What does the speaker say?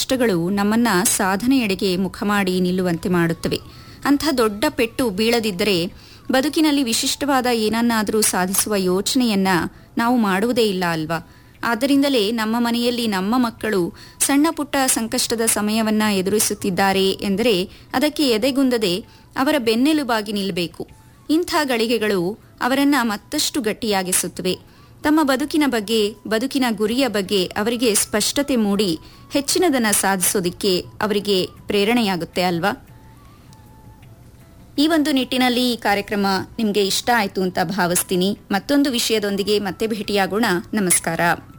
ಕಷ್ಟಗಳು ನಮ್ಮನ್ನ ಸಾಧನೆಯೆಡೆಗೆ ಮುಖ ಮಾಡಿ ನಿಲ್ಲುವಂತೆ ಮಾಡುತ್ತವೆ ಅಂಥ ದೊಡ್ಡ ಪೆಟ್ಟು ಬೀಳದಿದ್ದರೆ ಬದುಕಿನಲ್ಲಿ ವಿಶಿಷ್ಟವಾದ ಏನನ್ನಾದರೂ ಸಾಧಿಸುವ ಯೋಚನೆಯನ್ನ ನಾವು ಮಾಡುವುದೇ ಇಲ್ಲ ಅಲ್ವಾ ಆದ್ದರಿಂದಲೇ ನಮ್ಮ ಮನೆಯಲ್ಲಿ ನಮ್ಮ ಮಕ್ಕಳು ಸಣ್ಣ ಪುಟ್ಟ ಸಂಕಷ್ಟದ ಸಮಯವನ್ನ ಎದುರಿಸುತ್ತಿದ್ದಾರೆ ಎಂದರೆ ಅದಕ್ಕೆ ಎದೆಗುಂದದೆ ಅವರ ಬೆನ್ನೆಲುಬಾಗಿ ನಿಲ್ಲಬೇಕು ಇಂಥ ಗಳಿಗೆಗಳು ಅವರನ್ನ ಮತ್ತಷ್ಟು ಗಟ್ಟಿಯಾಗಿಸುತ್ತವೆ ತಮ್ಮ ಬದುಕಿನ ಬಗ್ಗೆ ಬದುಕಿನ ಗುರಿಯ ಬಗ್ಗೆ ಅವರಿಗೆ ಸ್ಪಷ್ಟತೆ ಮೂಡಿ ಹೆಚ್ಚಿನದನ್ನ ಸಾಧಿಸೋದಿಕ್ಕೆ ಅವರಿಗೆ ಪ್ರೇರಣೆಯಾಗುತ್ತೆ ಅಲ್ವಾ ಈ ಒಂದು ನಿಟ್ಟಿನಲ್ಲಿ ಈ ಕಾರ್ಯಕ್ರಮ ನಿಮಗೆ ಇಷ್ಟ ಆಯಿತು ಅಂತ ಭಾವಿಸ್ತೀನಿ ಮತ್ತೊಂದು ವಿಷಯದೊಂದಿಗೆ ಮತ್ತೆ ಭೇಟಿಯಾಗೋಣ ನಮಸ್ಕಾರ